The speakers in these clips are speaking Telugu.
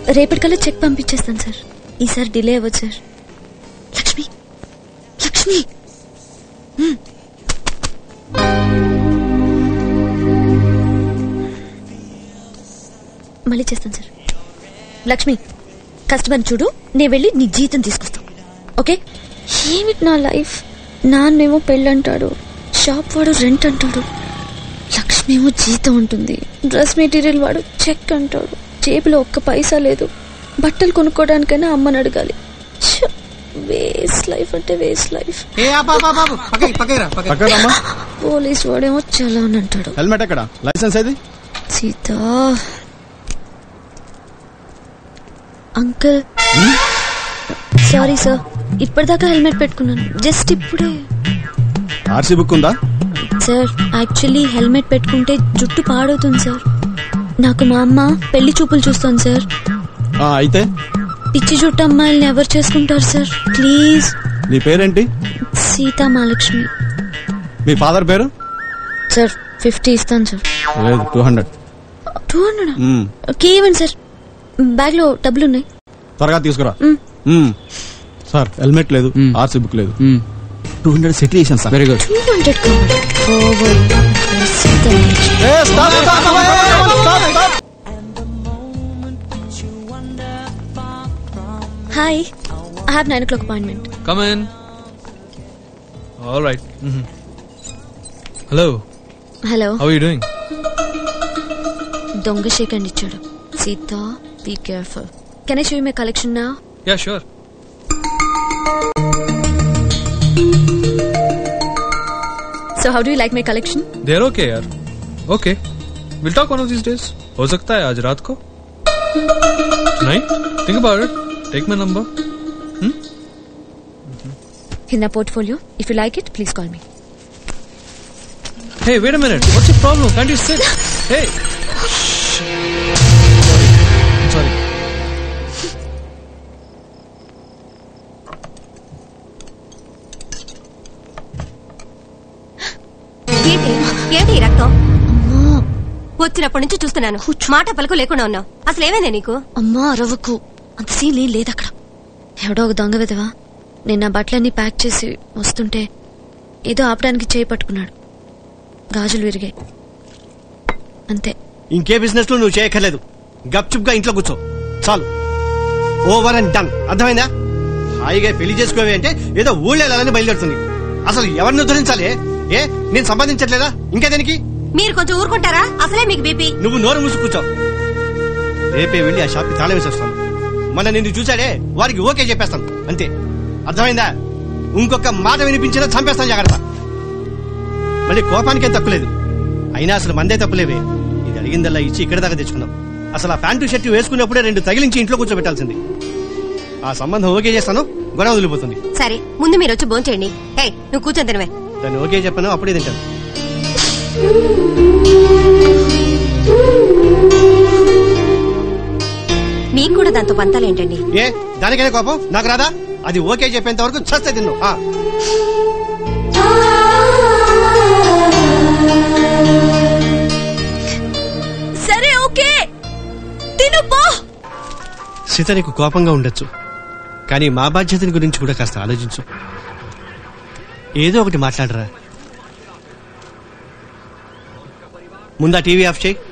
రేపటికల్లా చెక్ పంపించేస్తాను సార్ ఈసారి డిలే అవ్వదు సార్ లక్ష్మి లక్ష్మి హ్మ్. మళ్ళీ చేస్తాను సార్ లక్ష్మి కస్టమర్ చూడు నేను వెళ్ళి నీ జీతం తీసుకొస్తాను ఓకే ఏమిటి నా లైఫ్ నాన్నేమో పెళ్ళంటాడు షాప్ వాడు రెంట్ అంటాడు లక్ష్మి ఏమో జీతం ఉంటుంది డ్రెస్ మెటీరియల్ వాడు చెక్ అంటాడు జేబులో ఒక్క పైసా లేదు బట్టలు కొనుక్కోవడానికైనా అమ్మని అడగాలి వేస్ట్ లైఫ్ అంటే వేస్ట్ లైఫ్ ఏ ఆపు, ఆపు, ఆపు, ఆపు. పక్కకి పక్కకి రా పక్కకి పక్కన రమ్మా పోలీస్ వాడేమో చాలా అని అంటాడు హెల్మెట్ ఎక్కడ లైసెన్స్ ఏది సీత అంకుల్ సారీ సార్ ఇప్పటిదాకా హెల్మెట్ పెట్టుకున్నాను జస్ట్ ఇప్పుడే ఆర్సీ బుక్ ఉందా సార్ యాక్చువల్లీ హెల్మెట్ పెట్టుకుంటే జుట్టు పాడవుతుంది సార్ నాకు మా అమ్మ పెళ్లి చూపులు చూస్తాను సార్ ఆ, అయితే పిచ్చి జుట్టు అమ్మాయిల్ని ఎవరు చేసుకుంటారు సార్ ప్లీజ్ నీ పేరేంటి సీతా మహాలక్ష్మి మీ ఫాదర్ పేరు సార్ ఫిఫ్టీ ఇస్తాను సార్ లేదు two hundred two hundred okay ఇవ్వండి సార్ బ్యాగ్ లో డబ్బులు ఉన్నాయి త్వరగా తీసుకురా మ్. మ్. సార్ హెల్మెట్ లేదు ఆర్సీ బుక్ లేదు టూ హండ్రెడ్ సెటిల్ చేశాను sir very good two hundred కావాలి Seetha Mahalakshmi hi I have nine o'clock appointment Come in. All right. Mhm. Hello. Hello How are you doing? దొంగ షేక్ అండ్ ఇచ్చాడు Sita be careful can I show my collection నా Yeah, sure. So how do like my collection They're okay, यार. Okay. We'll talk one of these days. हो सकता है आज रात को. Tonight? Think about it. Take my number. In నా portfolio if you like it please call me Hey, wait a minute. What's your problem? Can't you sit? Hey. Sorry. Sorry. ఏంటి ఏంటి ఈ రక్తం వచ్చినప్పటి నుంచి చూస్తున్నాను మాట పలుకు లేకుండా ఉన్నావు అసలు ఏమైంది నీకు అమ్మా అరవకు అంత సీన్ ఏం లేదు అక్కడ ఎవడో ఒక దొంగ విధవా నేను నా బట్టలన్నీ ప్యాక్ చేసి వస్తుంటే ఏదో ఆపడానికి చేయి పట్టుకున్నాడు గాజులు విరిగాయి అంతే ఇంకే బిజినెస్ లో నువ్వు చేయక్కర్లేదు గప్చుప్ గా ఇంట్లో కూర్చో చాలు ఓవర్ అండ్ డన్ అర్థమైందా హాయిగా పెళ్లి చేసుకోవే అంటే ఏదో ఊళ్ళో వెళ్ళాలని బయలుదేరుతుంది అసలు ఎవరిని ఉద్ధరించాలి ఏ నేను సంపాదించట్లేదా ఇంకా దేనికి మీరు కొంచెం ఊరుకుంటారా అసలే మీకు బీపీ నువ్వు నోరు మూసి కూర్చో రేపే వెళ్ళి ఆ షాప్కి తాళం వేసేస్తాను మన నిన్ను చూశాడే వారికి ఓకే చెప్పేస్తాను అంతే అర్థమైందా ఇంకొక మాట వినిపించినా చంపేస్తాను జాగ్రత్త మళ్ళీ కోపానికేం తక్కులేదు అయినా అసలు మందే తప్పులేవే ఇది అడిగిందల్లా ఇచ్చి ఇక్కడ దాకా తెచ్చుకున్నాం అసలు ఆ ప్యాంటు షర్ట్ వేసుకున్నప్పుడే రెండు తగిలించి ఇంట్లో కూర్చోబెట్టాల్సింది ఆ సంబంధం ఓకే చేస్తాను గొడవ వదిలిపోతుంది సరే ముందు మీరు వచ్చి భోంచేయండి ఏయ్ నువ్వు కూర్చొని తినవే దాన్ని ఓకే చెప్పాను అప్పుడే తింటాను మీకు కూడా దాంతో పంతాలేంటండి ఏ దానికైనా కోపం నాకు రాదా అది ఓకే చెప్పేంత వరకు చస్తే తిన్ను ఆ. సరే ఓకే తిను పో సీత నీకు కోపంగా ఉండొచ్చు కానీ మా బాధ్యతని గురించి కూడా కాస్త ఆలోచించు ఏదో ఒకటి మాట్లాడరా ముందా టీవీ ఆఫ్ చేయి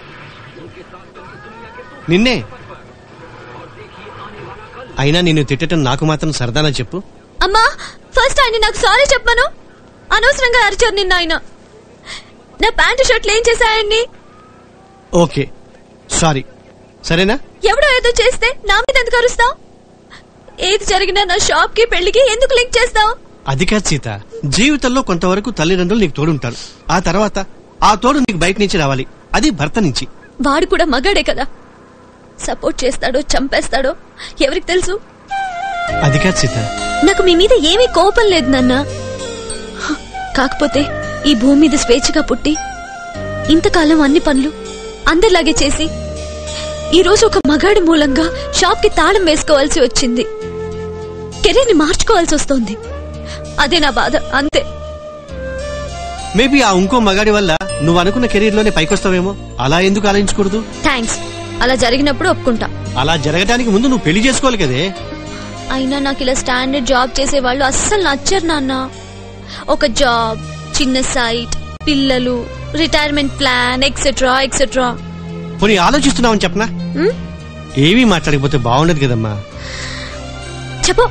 నిన్నే అయినా నిన్ను తిట్టడం నాకు మాత్రం సరదానా చెప్పు అమ్మా ఫస్ట్ ఆయన నాకు సారీ చెప్పాను అనవసరంగా అరిచారు నిన్న ఆయన నా ప్యాంటు షర్ట్లు ఏం చేశాయండి ఓకే సారీ సరేనా ఎవడో ఏదో చేస్తే నా మీద ఎందుకు అరుస్తావు ఏది జరిగినా నా షాప్ కి పెళ్లికి ఎందుకు లింక్ చేస్తావు అది కాదు సీత జీవితంలో కొంతవరకు తల్లిదండ్రులు నీకు తోడుంటారు ఆ తర్వాత ఆ తోడు నీకు బయట నుంచి రావాలి అది భర్త నుంచి వాడు కూడా మగాడే కదా సపోర్ట్ చేస్తాడో చంపేస్తాడో ఎవరికి తెలుసు అది కాదు సీత నాకు మీ మీద ఏమీ కోపం లేదు నాన్న హ, కాకపోతే ఈ భూమి మీద స్వేచ్ఛగా పుట్టి ఇంతకాలం అన్ని పనులు అందరిలాగే చేసి ఈ రోజు ఒక మగాడి మూలంగా షాప్ కి తాళం వేసుకోవాల్సి వచ్చింది కెరీర్ ని మార్చుకోవాల్సి వస్తోంది అదే నా బాధ అంతే మేబీ ఆ ఇంకో మగాడి వల్ల నువ్వు అనుకున్న కెరీర్ లోనే పైకొస్తావేమో అలా ఎందుకు ఆలోచించకూడదు థ్యాంక్స్ అలా జరిగినప్పుడు ఒప్పుకుంటా అలా జరగడానికి ముందు నువ్వు పెళ్లి చేసుకోవాలి కదే అయినా నాకు ఇలా స్టాండర్డ్ జాబ్ చేసే వాళ్ళు అస్సలు నచ్చరు నాన్న ఒక జాబ్ చిన్న సైట్ పిల్లలు రిటైర్మెంట్ ప్లాన్ ఎక్సెట్రా ఎక్సెట్రా పోనీ ఆలోచిస్తున్నావని చెప్పనా ఏమీ మాట్లాడకపోతే బాగుండదు కదమ్మా చెప్పు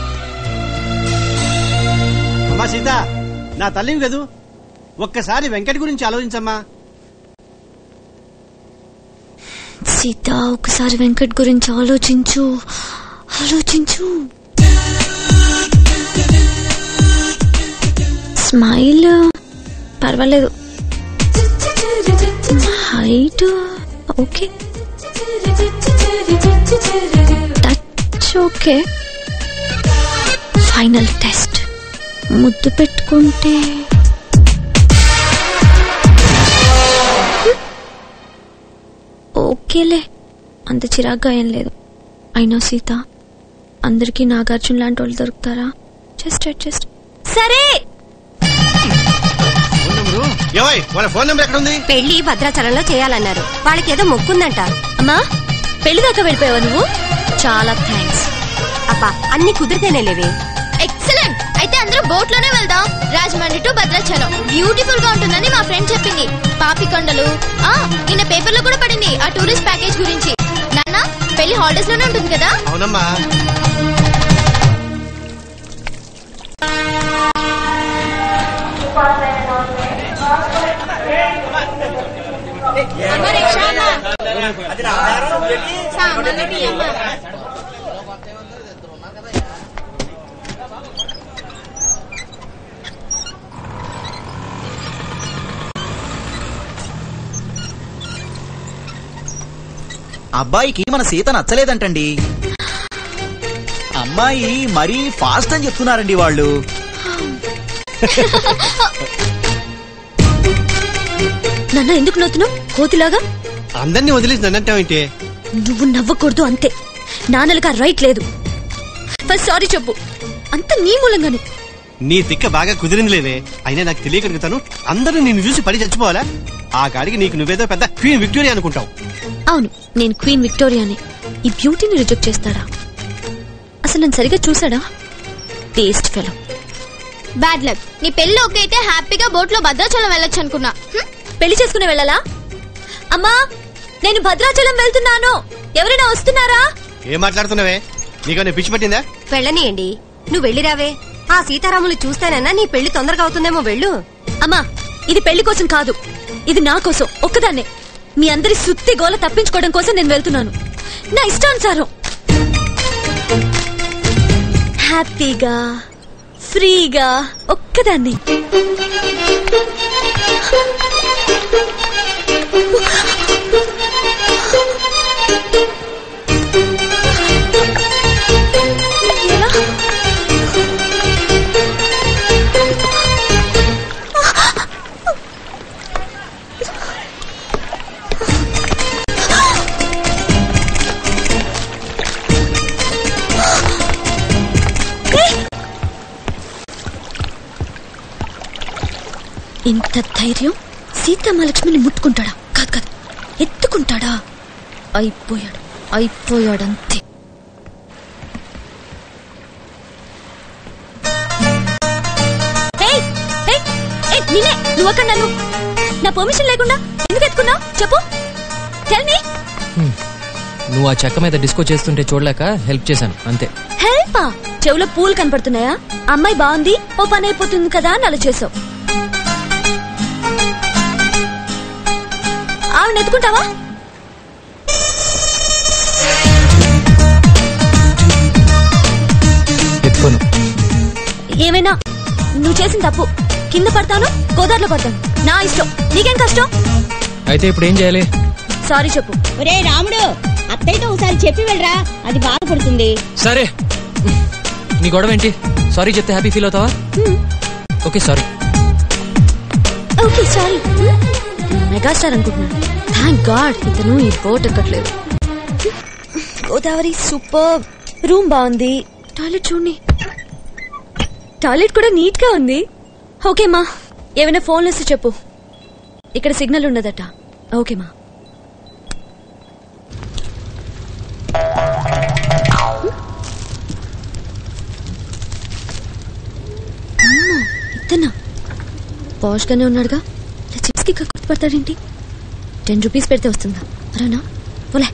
అమ్మా సీత నా తల్లివి కదూ ఒక్కసారి వెంకట్ గురించి ఆలోచించమ్మా సీత ఒకసారి వెంకట్ గురించి ఆలోచించు ఆలోచించు స్మైల్ పర్వాలేదు height okay touch okay final test ముద్దు పెట్టుకుంటే ఓకేలే అంత చిరాగ్గా ఏం లేదు అయినా సీత అందరికీ నాగార్జున లాంటి వాళ్ళు దొరుకుతారా జస్ట్ అడ్జస్ట్ సరే ఫోన్ నెంబరు ఏవయ్ వాళ్ళ ఫోన్ నెంబర్ ఎక్కడ ఉంది పెళ్లి భద్రాచలంలో చేయాలన్నారు వాళ్ళకేదో మొక్కుందంట అమ్మా పెళ్లి దాకా వెళ్ళిపోయావా నువ్వు చాలా థ్యాంక్స్ అబ్బా అన్ని కుదిరితేనే లేవే ఎక్సలెంట్ అయితే అందరూ బోట్ లోనే వెళ్దాం రాజమండ్రి టు భద్రాచలం బ్యూటిఫుల్ గా ఉంటుందని మా ఫ్రెండ్ చెప్పింది పాపికొండలు ఆ నిన్న పేపర్ లో కూడా పడింది ఆ టూరిస్ట్ ప్యాకేజ్ గురించి నాన్న పెళ్లి హాలిడేస్ లోనే ఉంటుంది కదా అవునమ్మా అబ్బాయికి మన సీత నచ్చలేదంటండి అమ్మాయి మరీ ఫాస్ట్ అని చెప్తున్నారండి వాళ్ళు నాన్న ఎందుకు నవ్వుతున్నావు కోతిలాగా అందరినీ వదిలేసి నన్నంటావేంటి నువ్వు నవ్వకూడదు అంతే నాన్నలకు ఆ రైట్ లేదు ఫస్ట్ సారీ చెప్పు అంత నీ మూలంగానే నీ తిక్క బాగా కుదిరింది లేదే అయినా నాకు తెలియకడుగుతాను అందరూ నిన్ను చూసి పడి చచ్చిపోవాలా ఆ గాడికి నీకు నువ్వేదో పెద్ద క్వీన్ విక్టోరియా అనుకుంటావు అవును నేను క్వీన్ విక్టోరియాని ఈ బ్యూటీని రిజెక్ట్ చేస్తాడా అసలు నన్ను సరిగా చూసాడా టేస్ట్ ఫెలో బ్యాడ్ లక్ నీ పెళ్లి ఓకే అయితే హ్యాపీగా బోట్ లో భద్రాచలం వెళ్ళొచ్చు అనుకున్నా హ్మ్? పెళ్లి చేసుకుని వెళ్ళాలా అమ్మా నేను భద్రాచలం వెళ్తున్నాను ఎవరైనా వస్తున్నారా ఏం మాట్లాడుతున్నావే నీకు పిచ్చి పట్టిందా వెళ్ళనియండి నువ్వు వెళ్ళిరావే ఆ సీతారాములు చూస్తానన్నా నీ పెళ్లి తొందరగా అవుతుందేమో వెళ్ళు అమ్మా ఇది పెళ్లి కోసం కాదు ఇది నా కోసం ఒక్కదాన్నే మీ అందరి సుత్తి గోల తప్పించుకోవడం కోసం నేను వెళ్తున్నాను నా ఇష్టానుసారం హ్యాపీగా ఫ్రీగా ఒక్కదాన్ని ఎలా? ఇంత ధైర్యం సీతామహాలక్ష్మిని ముట్టుకుంటాడా కాదు కాదు ఎత్తుకుంటాడా అయిపోయాడు అయిపోయాడంతే ఏయ్, ఏయ్, ఏయ్, నిన్నే నువ్వు అక్కడ నన్ను నా పర్మిషన్ లేకుండా ఎందుకు ఎత్తుకున్నావు చెప్పు టెల్ మీ నువ్వు ఆ చెక్క మీద డిస్కో చేస్తుంటే చూడలేక హెల్ప్ చేశాను అంతే హెల్పా చెవులో పూలు కనపడుతున్నాయా అమ్మాయి బాగుంది ఓ పని అయిపోతుంది కదా అని అలా చేసావు ఆవిడ ఎత్తుకుంటావా ఎత్తుకోను ఏమైనా నువ్వు చేసిన తప్పు కింద పడతాను గోదావరిలో పడతాను నా ఇష్టం నీకేం కష్టం అయితే ఇప్పుడు ఏం చేయాలి సారీ చెప్పు ఒరే రాముడు అత్తయ్యతో ఒకసారి చెప్పి వెళ్ళరా అది బాధపడుతుంది సరే నీ గొడవ ఏంటి సారీ చెప్తే హ్యాపీ ఫీల్ అవుతావా okay sorry okay sorry megastar అనుకుంటున్నాను థ్యాంక్ గాడ్ ఇతను ఈ బోట్ ఎక్కట్లేదు గోదావరి సూపర్ రూమ్ బాగుంది టాయిలెట్ చూడండి టాయిలెట్ కూడా నీట్ గా ఉంది ఓకే మా ఏమైనా ఫోన్ వస్తే చెప్పు ఇక్కడ సిగ్నల్ ఉన్నదట ఓకే మా పాష్ గానే ఉన్నాడుగా ఇలా చిప్స్ కి గుర్తుపడతాడేంటి టెన్ రూపీస్ పెడితే వస్తుందా అరానా పోలే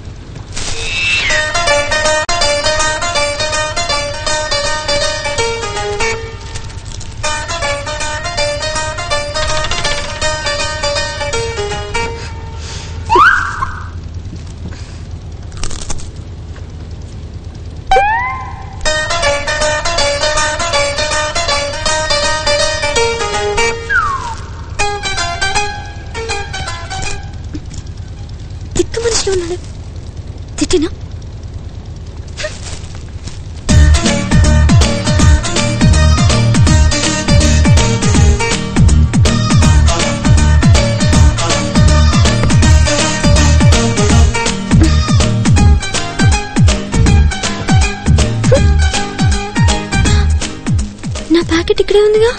తిక్కు మనిషిలో ఉన్నాడు తిట్టినా నా ప్యాకెట్ ఇక్కడే ఉందిగా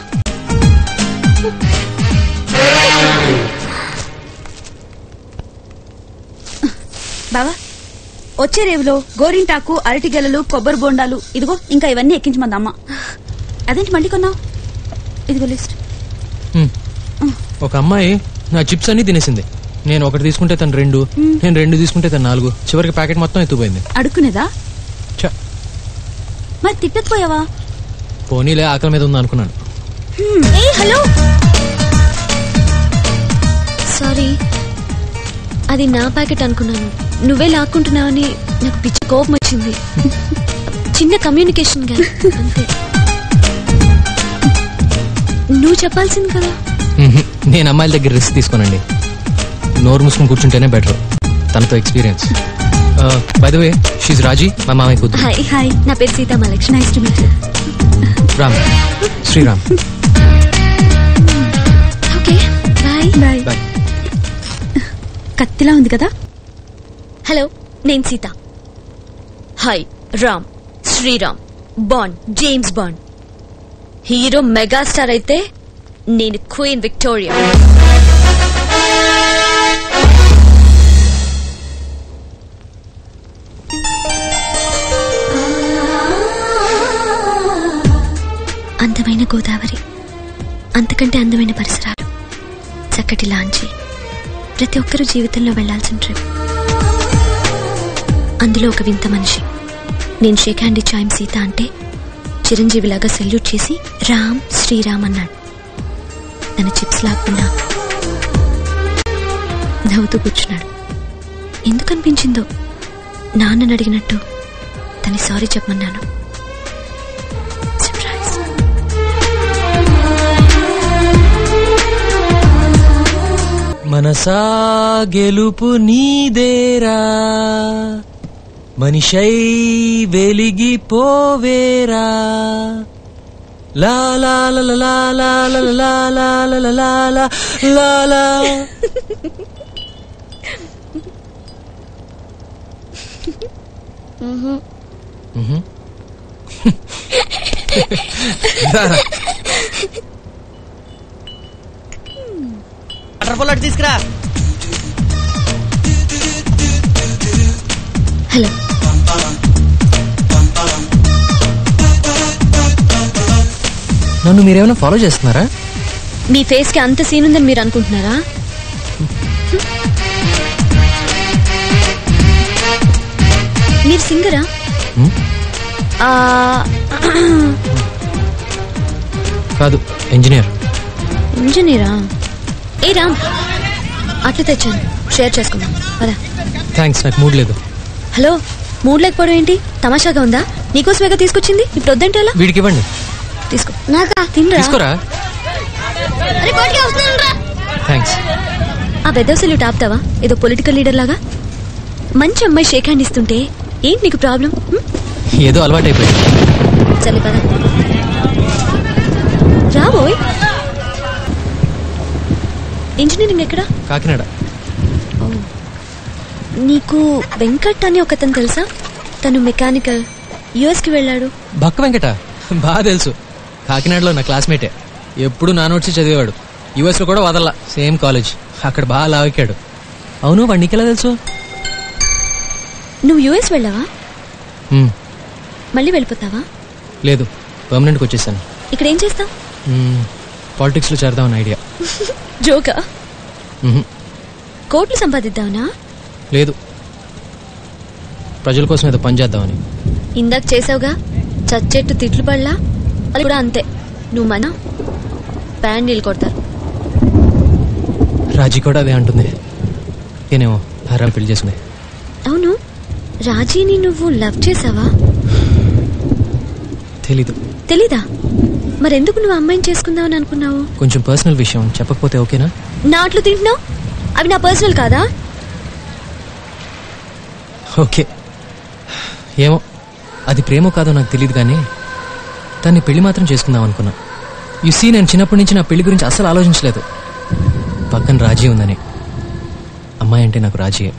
బావా వచ్చే రేవులో గోరింటాకు అరటి గెలలు కొబ్బరి బొండాలు ఇదిగో ఇంకా ఇవన్నీ ఎక్కించమంది అమ్మ అదేంటి మళ్ళీ కొన్నావు ఇదిగో లిస్ట్ హ్మ్. ఒక అమ్మాయి నా చిప్స్ అన్ని తినేసింది నేను ఒకటి తీసుకుంటే తను రెండు నేను రెండు తీసుకుంటే తను నాలుగు చివరికి ప్యాకెట్ మొత్తం ఎత్తుపోయింది అడుక్కునేదా ఛ, మరి తిట్టకపోయావా పోనీలే ఆకలి మీద ఉంది అనుకున్నాను ఏ హలో సారీ అది నా ప్యాకెట్ అనుకున్నాను నువ్వే లాక్కుంటున్నావని నాకు పిచ్చి కోపం వచ్చింది చిన్న కమ్యూనికేషన్ గా అంతే నువ్వు చెప్పాల్సింది కదా మ్హూ. నేను అమ్మాయిల దగ్గర రిస్క్ తీసుకోనండి నోరు మూసుకుని కూర్చుంటేనే బెటర్ తనతో experience by the way she's Raji మా మామయ్య కూతురు హాయ్ హాయ్ నా పేరు Seetha Mahalakshmi nice to meet Ram Sriram okay bye bye bye కత్తిలా ఉంది కదా హలో నేను Seetha hi Ram Sriram bond James Bond hero megastar అయితే నేను క్వీన్ విక్టోరియా అందమైన గోదావరి అంతకంటే అందమైన పరిసరాలు చక్కటి లాంచి ప్రతి ఒక్కరూ జీవితంలో వెళ్లాల్సిన ట్రిప్ అందులో ఒక వింత మనిషి నేను షేక్ హ్యాండ్ ఇచ్చి ఆయన సీత అంటే చిరంజీవిలాగా సెల్యూట్ చేసి రామ్ శ్రీరామ్ అన్నాడు తన చిప్స్ లాక్కున్నా నవ్వుతూ కూర్చున్నాడు ఎందుకు అనిపించిందో నాన్నని అడిగినట్టు తన సారీ చెప్పమన్నాను సర్ప్రైజ్ మనసా గెలుపు నీదేరా మనిషై వెలిగిపోవేరా లా లా లా లా లా లా లా లా లా లా లా లా లా లా మ్హూ. రారా. వాటర్ పొల్లటి తీసుకురా హలో నన్ను మీరేమైనా ఫాలో చేస్తున్నారా మీ ఫేస్ కి అంత సీన్ ఉందని మీరు అనుకుంటున్నారా మీరు సింగరా హ్మ్? ఆ, కాదు ఇంజనీర్ ఇంజనీరా ఏ రామ్ అట్లా తెచ్చాను షేర్ చేసుకుందాం పదా థ్యాంక్స్ నాకు మూడ్ లేదు హలో మూడ్ లేకపోవడం ఏంటి తమాషాగా ఉందా నీకోసమేగా తీసుకొచ్చింది ఇప్పుడు వద్దంటే ఎలా వీడికి ఇవ్వండి తీసుకో నాకా తినరా తీసుకోరా అరే, కోటికి వస్తున్నానురా. థ్యాంక్స్ ఆ పెద్ద సెల్యూట్ ఆపుతావా ఏదో పొలిటికల్ లీడర్ లాగా మంచి అమ్మాయి షేక్ హ్యాండ్ ఇస్తుంటే ఏంటి నీకు ప్రాబ్లం హ్మ్? ఏదో అలవాటైపోయింది చలి పద రాబోయ్ ఇంజనీరింగ్ ఎక్కడా కాకినాడ నీకు వెంకట్ అని ఒకతను తెలుసా తను మెకానికల్ యుఎస్ కి వెళ్ళాడు బక్క వెంకట బాగా తెలుసు కాకినాడలో నా క్లాస్మేటే ఎప్పుడు నా నోట్స్ చదివేవాడు యుఎస్ లో కూడా వదల్లా సేమ్ కాలేజ్ అక్కడ బాగా లావెక్కాడు అవును వాడు నీకెలా తెలుసు నువ్వు యుఎస్ వెళ్ళావా హ్మ్, మళ్ళీ వెళ్ళిపోతావా లేదు పర్మనెంట్కి వచ్చేసాను ఇక్కడ ఏం చేస్తావు హ్మ్, పాలిటిక్స్లో చేరదామని ఐడియా జోకా మ్హూ. కోట్లు సంపాదిద్దావునా లేదు ప్రజల కోసం ఏదో పని చేద్దామని ఇందాక చేసావుగా చచ్చెట్టు తిట్లు పడలా అది కూడా అంతే నువ్వు మన ప్యాండీలు కొడతారు రాజీ కూడా అదే అంటుంది నేనేమో హారాలు పెళ్లి చేసుకునే అవును రాజీని నువ్వు లవ్ చేసావా తెలీదు తెలీదా మరెందుకు నువ్వు అమ్మాయిని చేసుకుందామని అనుకున్నావు కొంచెం పర్సనల్ విషయం చెప్పకపోతే ఓకేనా నాట్లు తింటున్నావు అవి నా పర్సనల్ కాదా ఓకే ఏమో అది ప్రేమో కాదో నాకు తెలియదు కానీ దాన్ని పెళ్లి మాత్రం చేసుకుందాం అనుకున్నా యు సీ నేను చిన్నప్పటి నుంచి నా పెళ్లి గురించి అస్సలు ఆలోచించలేదు పక్కన రాజీ ఉందని అమ్మాయి అంటే నాకు రాజీయే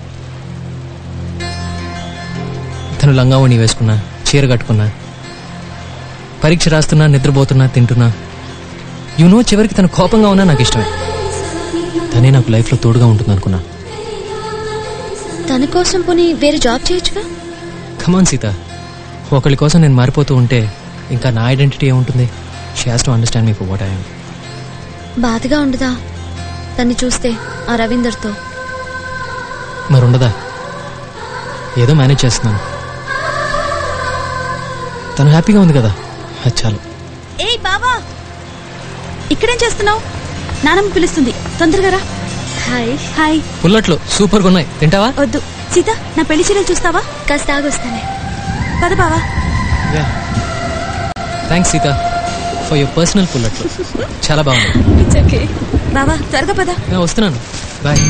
తను లంగావణి వేసుకున్నా చీర కట్టుకున్నా పరీక్ష రాస్తున్నా నిద్రపోతున్నా తింటున్నా యు నో చివరికి తను కోపంగా ఉన్నా నాకు ఇష్టమే తనే నాకు లైఫ్లో తోడుగా ఉంటుంది అనుకున్నా తన కోసం పోనీ వేరే జాబ్ చేయొచ్చుగా కమాన్ సీత ఒకరి కోసం నేను మారిపోతూ ఉంటే ఇంకా నా ఐడెంటిటీ ఏముంటుంది she has to understand me for what I'm బాధగా ఉండదా తన్ని చూస్తే ఆ రవీందర్తో మరి ఉండదా ఏదో మేనేజ్ చేస్తున్నాను తను హ్యాపీగా ఉంది కదా అది చాలు ఏయ్ బావా ఇక్కడేం చేస్తున్నావు నానమ్మ పిలుస్తుంది తొందరగా రా హాయ్ హాయ్ పుల్లట్లు సూపర్గా ఉన్నాయి తింటావా వద్దు సీత నా పెళ్లి చీరలు చూస్తావా కాస్త ఆగొస్తానే పద బావా thanks Seetha for your personal పుల్లట్లు చాలా బాగుంది ఇట్స్ ఓకే బావా త్వరగా పద నేను వస్తున్నాను బాయ్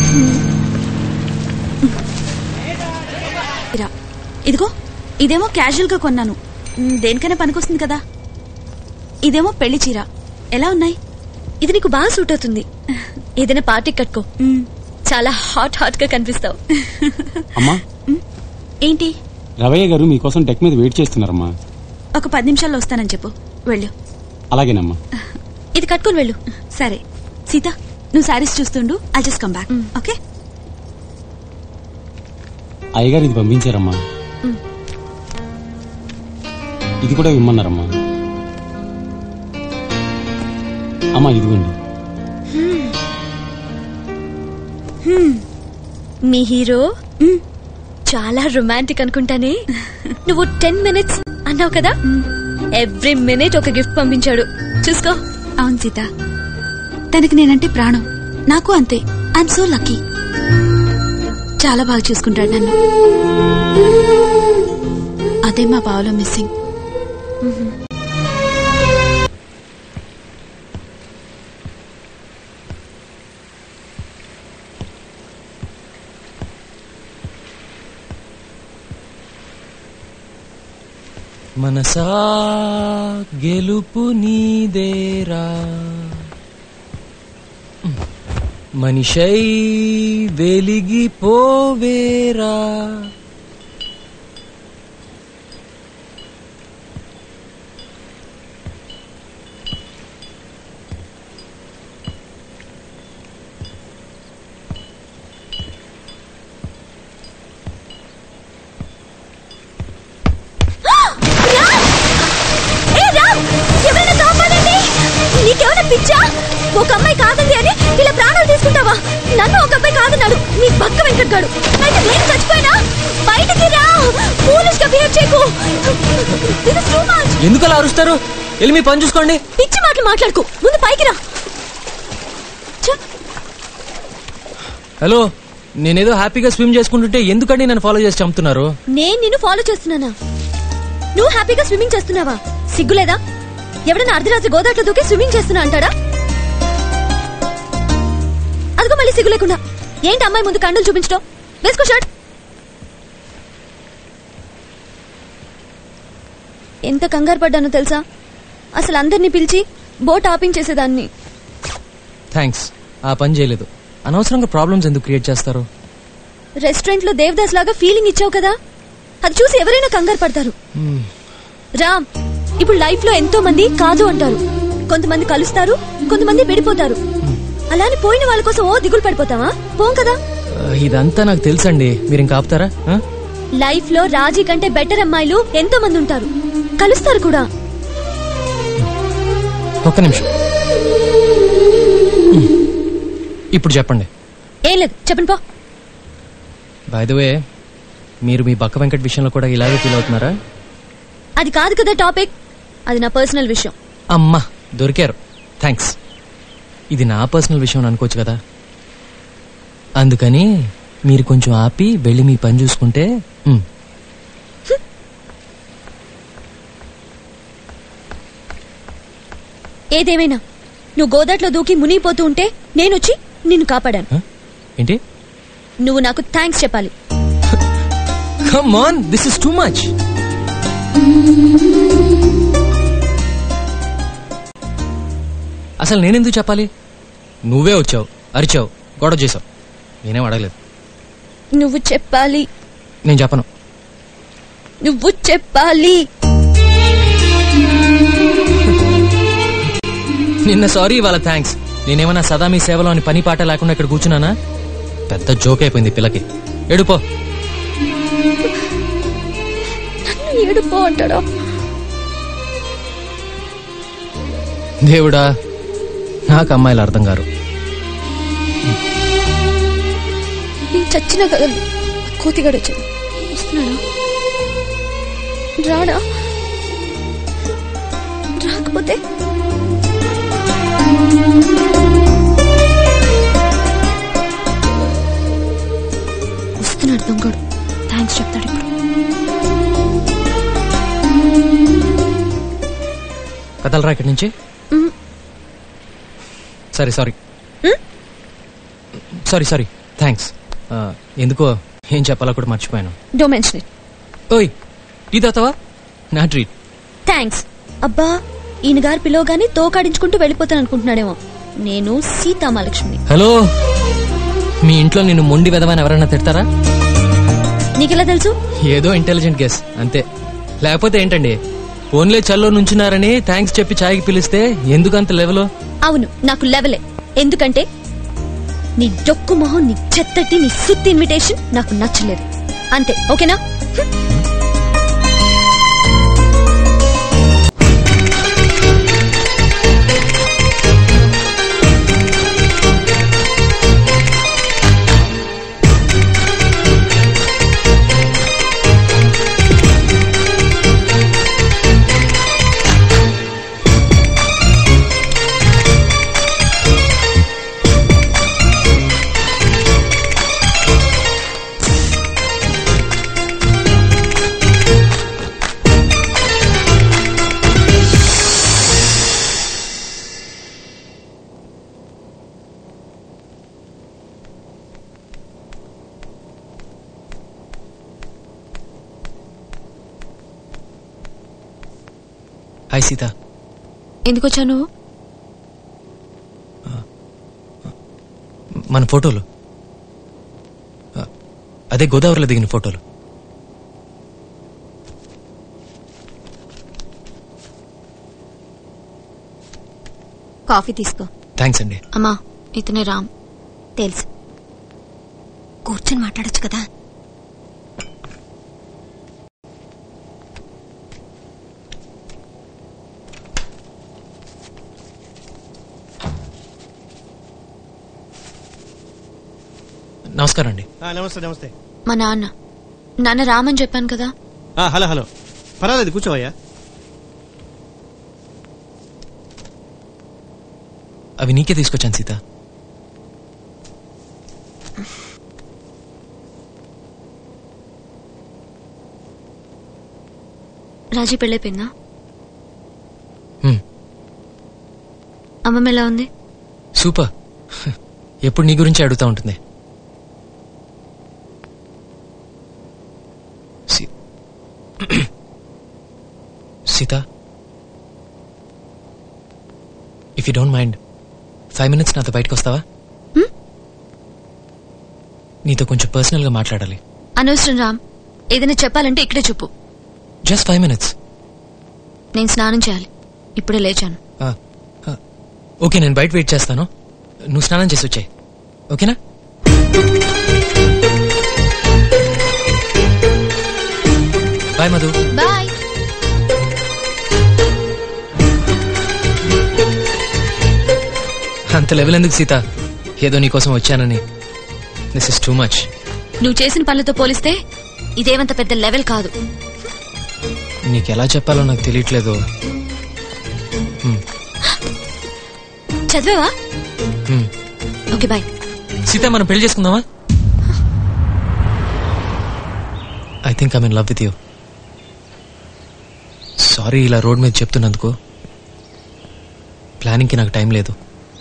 రా. ఇదిగో ఇదేమో క్యాజువల్ గా కొన్నాను మ్, దేనికైనా పనికొస్తుంది కదా ఇదేమో పెళ్లి చీర ఎలా ఉన్నాయి ఇది నీకు బాగా సూట్ అవుతుంది ఏదైనా పార్టీకి కట్టుకో చాలా హాట్ హాట్ గా కనిపిస్తావు అమ్మా ఏంటి రవయ్య గారు మీకోసం డెక్ మీద వెయిట్ చేస్తున్నారమ్మా ఒక పది నిమిషాల్లో వస్తానని చెప్పు వెళ్ళు అలాగేనమ్మా ఇది కట్టుకొని వెళ్ళు సరే సీత నువ్వు శారీస్ చూస్తుండు I just come back okay అయ్యగారు ఇది పంపించారమ్మా మ్. ఇది కూడా ఇమ్మన్నారమ్మా అమ్మా ఇదిగోండి మీ హీరో చాలా రొమాంటిక్ అనుకుంటానే నువ్వు టెన్ మినిట్స్ అన్నావు కదా ఎవ్రీ మినిట్ ఒక గిఫ్ట్ పంపించాడు చూసుకో అవును సీత తనకి నేనంటే ప్రాణం నాకు అంతే ఐఎమ్ సో లక్కీ చాలా బాగా చూసుకుంటాడు నన్ను అదే మా బావలో మిస్సింగ్ మనసా గెలుపు నీదేరా మనిషై వెలిగిపోవేరా ఏ రామ్ ఎవరైనా కాపాడండి నీకేమైనా పిచ్చా ఒక అమ్మాయి కాదండి అని ఇలా ప్రాణాలు తీసుకుంటావా నన్ను ఒక అబ్బాయి కాదన్నాడు నీ పక్క వెంకట్ గాడు అయితే నేను చచ్చిపోయినా బయటికి రా ఫూలిష్ గా బిహేవ్ చేయకు This is too much. ఎందుకు అలా అరుస్తారు వెళ్ళి మీ పని చూసుకోండి పిచ్చి మాటలు మాట్లాడుకో ముందు పైకి రా హలో నేనేదో హ్యాపీగా స్విమ్ చేసుకుంటుంటే ఎందుకండి నన్ను ఫాలో చేసి చంపుతున్నారు నేను నిన్ను ఫాలో చేస్తున్నానా నువ్వు హ్యాపీగా స్విమ్మింగ్ చేస్తున్నావా సిగ్గులేదా ఎవడన్నా అర్ధరాత్రి గోదాట్లో దూకి స్విమ్మింగ్ చేస్తున్నా అంటాడా అదిగో మళ్ళీ సిగ్గు లేకుండా ఏంటి అమ్మాయి ముందు కండలు చూపించడం వేసుకో షర్ట్ ఎంత కంగారు పడ్డానో తెలుసా అసలు అందరినీ పిలిచి బోట్ ఆపింగ్ చేసేదాన్ని థ్యాంక్స్ ఆ పని చేయలేదు అనవసరంగా ప్రాబ్లమ్స్ ఎందుకు క్రియేట్ చేస్తారు రెస్టారెంట్ లో దేవదాస్ లాగా ఫీలింగ్ ఇచ్చావు కదా అది చూసి ఎవరైనా కంగారు పడతారు రామ్ ఇప్పుడు లైఫ్ లో ఎంతో మంది కాదు అంటారు కొంతమంది కలుస్తారు కొంతమంది విడిపోతారు అలానే పోయిన వాళ్ళ కోసం ఓ దిగులు పడిపోతావా పోం కదా ఆ, ఇదంతా నాకు తెలుసండి మీరు ఇంకా ఆపుతారా ఆ? లైఫ్ లో రాజీ కంటే బెటర్ అమ్మాయిలు ఎంతో మంది ఉంటారు కలుస్తారు కూడా ఒక్క నిమిషం ఇప్పుడు చెప్పండి ఏం లేదు చెప్పండి పో బై ద వే మీరు మీ బక్క వెంకట్ విషయంలో కూడా ఇలాగే ఫీల్ అవుతున్నారా అది కాదు కదా టాపిక్ అది నా పర్సనల్ విషయం అమ్మా దొరికారు థ్యాంక్స్ ఇది నా పర్సనల్ విషయం అని అనుకోవచ్చు కదా అందుకని మీరు కొంచెం ఆపి వెళ్ళి మీ పని చూసుకుంటే మ్, ఏదేమైనా నువ్వు గోదాట్లో దూకి మునిగిపోతూ ఉంటే నేనొచ్చి నిన్ను కాపాడాను ఏంటి నువ్వు నాకు థ్యాంక్స్ చెప్పాలి come on this is too much అసలు నేనెందుకు చెప్పాలి నువ్వే వచ్చావు అరిచావు గొడవ చేసావు నేనేం అడగలేదు నువ్వు చెప్పాలి నేను చెప్పను నువ్వు చెప్పాలి నిన్న సారీ ఇవాళ థ్యాంక్స్ నేనేమన్నా సదా మీ సేవలో అని పని పాట లేకుండా ఇక్కడ కూర్చున్నానా పెద్ద జోక్ అయిపోయింది ఈ పిల్లకి ఎడుపో నన్ను ఏడుపో అంటాడా దేవుడా నాకు అమ్మాయిలు అర్థం కారు నేను చచ్చిన కదలు కోతిగాడు వచ్చాడు వస్తున్నాడా రాడా రాకపోతే వస్తున్నాడు దొంగడు థ్యాంక్స్ చెప్తాడు ఇప్పుడు కదలరా ఇక్కడి నుంచి మ్. సరే సారీ సారీ సారీ థ్యాంక్స్ ఎందుకో ఏం చెప్పాలో కూడా మర్చిపోయాను డో మెన్షన్ ఇట్ ఓయ్ టీ తాతావా నా ట్రీట్ థ్యాంక్స్ అబ్బా ఈయన గారు పిలవగానే తోకాడించుకుంటూ వెళ్ళిపోతాను అనుకుంటున్నాడేమో నేను సీతామహాలక్ష్మిని హలో మీ ఇంట్లో నిన్ను మొండి విధమైన ఎవరైనా తిడతారా నీకెలా తెలుసు ఏదో ఇంటెలిజెంట్ గెస్ అంతే లేకపోతే ఏంటండి ఓన్లే చల్లో నుంచున్నారని థ్యాంక్స్ చెప్పి ఛాయ్కి పిలిస్తే ఎందుకంత లెవెలో అవును నాకు లెవలే ఎందుకంటే నీ డొక్కు మొహం నీ చెత్తటి నీ సుత్తి ఇన్విటేషన్ నాకు నచ్చలేదు అంతే ఓకేనా హాయ్ సీత ఎందుకు వచ్చావు నువ్వు మన ఫోటోలు ఆ, అదే గోదావరిలో దిగిన ఫోటోలు కాఫీ తీసుకో థ్యాంక్స్ అండి అమ్మా ఇతనే రామ్ తెలుసు కూర్చొని మాట్లాడొచ్చు కదా నమస్కారం అండి ఆ, నమస్తే నమస్తే మా నాన్న నాన్న రామ్ అని చెప్పాను కదా ఆ, హలో హలో పర్వాలేదు కూర్చోవయ్యా అవి నీకే తీసుకొచ్చాను సీత రాజీ పెళ్ళైపోయిందా హ్మ్. అమ్మమ్మ ఎలా ఉంది సూపర్ ఎప్పుడు నీ గురించి అడుగుతా ఉంటుంది సీ- Seetha if you don't mind five minutes నాతో బయటకు వస్తావా నీతో కొంచెం పర్సనల్ గా మాట్లాడాలి అనవసరం రామ్ ఏదైనా చెప్పాలంటే ఇక్కడే చెప్పు జస్ట్ ఫైవ్ మినిట్స్ నేను స్నానం చేయాలి ఇప్పుడే లేచాను ఓకే నేను బయట వెయిట్ చేస్తాను నువ్వు స్నానం చేసి వచ్చాయి ఓకేనా బాయ్ మధు బాయ్ అంత లెవెల్ ఎందుకు సీత ఏదో నీకోసం వచ్చానని దిస్ ఇస్ టూ మచ్ నువ్వు చేసిన పనులతో పోలిస్తే ఇదేమంత పెద్ద లెవెల్ కాదు నీకు ఎలా చెప్పాలో నాకు తెలియట్లేదు చదివావా Hmm. ఓకే బాయ్ సీత మనం పెళ్లి చేసుకుందామా I think I'm in love with you sorry ఇలా రోడ్ మీద చెప్తున్నందుకు ప్లానింగ్కి నాకు టైం లేదు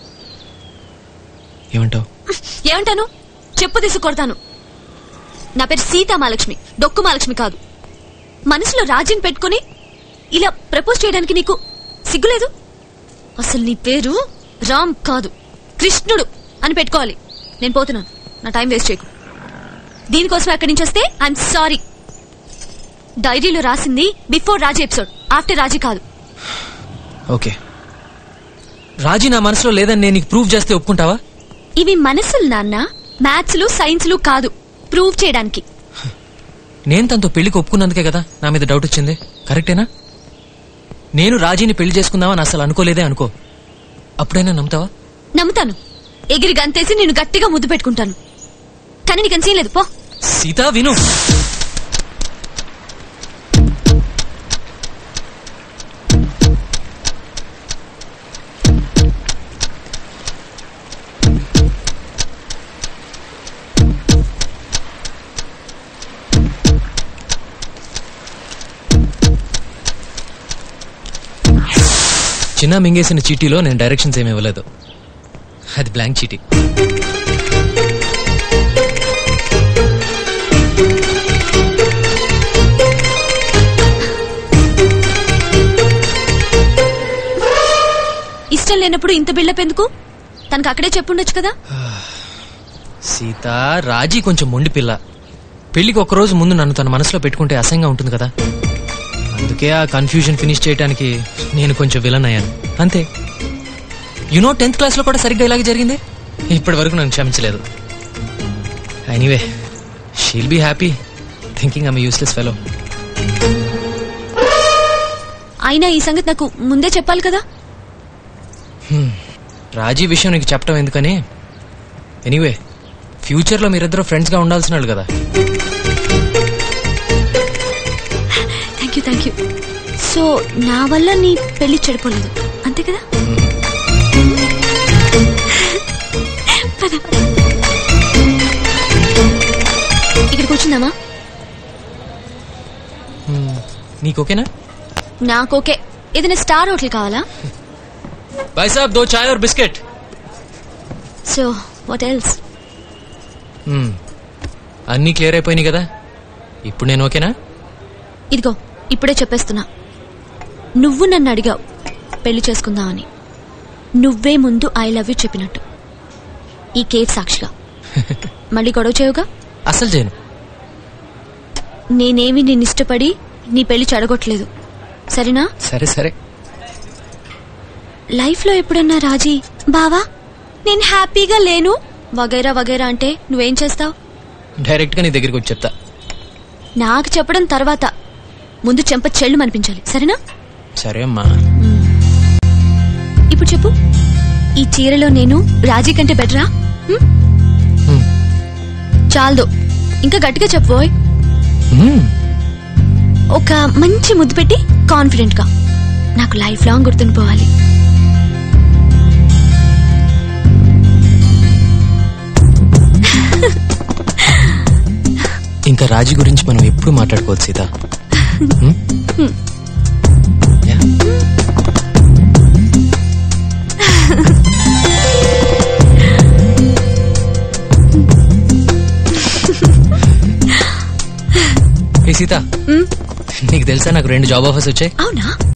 ఏమంటావు ఏమంటాను చెప్పు తీసి కొడతాను నా పేరు సీతా మహాలక్ష్మి డొక్కు మహాలక్ష్మి కాదు మనసులో రాజ్యం పెట్టుకుని ఇలా ప్రపోజ్ చేయడానికి నీకు సిగ్గులేదు అసలు నీ పేరు రామ్ కాదు కృష్ణుడు అని పెట్టుకోవాలి నేను పోతున్నాను నా టైం వేస్ట్ చేయకు దీనికోసం అక్కడి నుంచి వస్తే ఐఎమ్ సారీ డైరీలో రాసింది before Raji episode after Raji కాదు ఓకే రాజీ నా మనసులో లేదని నేను నీకు ప్రూవ్ చేస్తే ఒప్పుకుంటావా ఇవి మనసులు నాన్న మ్యాథ్స్లు సైన్స్లు కాదు ప్రూవ్ చేయడానికి నేను తనతో పెళ్లికి ఒప్పుకున్నందుకే కదా నా మీద డౌట్ వచ్చింది కరెక్టేనా నేను రాజీని పెళ్లి చేసుకుందామని అసలు అనుకోలేదే అనుకో అప్పుడైనా నమ్ముతావా నమ్ముతాను ఎగిరి గంతేసి నేను గట్టిగా ముద్దు పెట్టుకుంటాను కానీ నీకు సీన్ లేదు పో సీతా విను చిన్న మింగేసిన చీటీలో నేను డైరెక్షన్స్ ఏమి ఇవ్వలేదు అది బ్లాంక్ చీటీ ఇష్టం లేనప్పుడు ఇంత బిల్డప్ ఎందుకు తనకు అక్కడే చెప్పుండొచ్చు కదా సీత రాజీ కొంచెం మొండి పిల్ల పెళ్లికి ఒక రోజు ముందు నన్ను తన మనసులో పెట్టుకుంటే అసహ్యంగా ఉంటుంది కదా అందుకే ఆ కన్ఫ్యూజన్ ఫినిష్ చేయడానికి నేను కొంచెం విలన్ అయ్యాను అంతే యునో టెన్త్ క్లాస్ లో కూడా సరిగ్గా ఇలాగే జరిగింది ఇప్పటి వరకు నన్ను క్షమించలేదు anyway she'll be happy thinking I'm useless fellow అయినా ఈ సంగతి నాకు ముందే చెప్పాలి కదా రాజీ విషయం నీకు చెప్పడం ఎందుకని ఎనీవే ఫ్యూచర్ లో మీరిద్దరు ఫ్రెండ్స్ గా ఉండాల్సిన వాళ్ళు కదా thank you thank you so నా వల్ల నీ పెళ్లి చెడిపోలేదు అంతే కదా పద. ఇక్కడికి కూర్చుందామా నీకు ఓకేనా నాకు ఓకే ఏదైనా స్టార్ హోటల్ కావాలా బాయ్ సాబ్ దో చాయ్ और బిస్కెట్ సో వాట్ ఎల్స్ అన్నీ క్లియర్ అయిపోయినాయి కదా ఇప్పుడు నేను ఓకేనా ఇదిగో ఇప్పుడే చెప్పేస్తున్నా నువ్వు నన్ను అడిగావు పెళ్లి చేసుకుందా అని నువ్వే ముందు ఐ లవ్ యూ చెప్పినట్టు ఈ కేఫ్ సాక్షిగా మళ్ళీ గొడవ చేయవుగా అసలు చేయను నేనేమి నిన్ను ఇష్టపడి నీ పెళ్లి చెడగొట్టలేదు సరేనా సరే సరే లైఫ్ లో ఎప్పుడన్నా రాజీ బావా నేను హ్యాపీగా లేను వగైరా వగైరా అంటే నువ్వేం చేస్తావు డైరెక్ట్ గా నీ దగ్గరికి వచ్చి చెప్తా నాకు చెప్పడం తర్వాత ముందు చెంప చెళ్ళు అనిపించాలి సరేనా సరే అమ్మా ఇప్పుడు చెప్పు ఈ చీరలో నేను రాజీ కంటే బెటరా హ్మ్? హ్మ్. చాలదు ఇంకా గట్టిగా చెప్పు ఓయ్. మ్మ్. ఒక మంచి ముద్దు పెట్టి కాన్ఫిడెంట్ గా నాకు లైఫ్ లాంగ్ గుర్తుండిపోవాలి ఇంకా రాజీ గురించి మనం ఎప్పుడు మాట్లాడుకోవచ్చు సీత హ్మ్? హ్మ్. యా. ఏ సీత హ్మ్? నీకు తెలుసా నాకు రెండు జాబ్ ఆఫర్స్ వచ్చాయి అవునా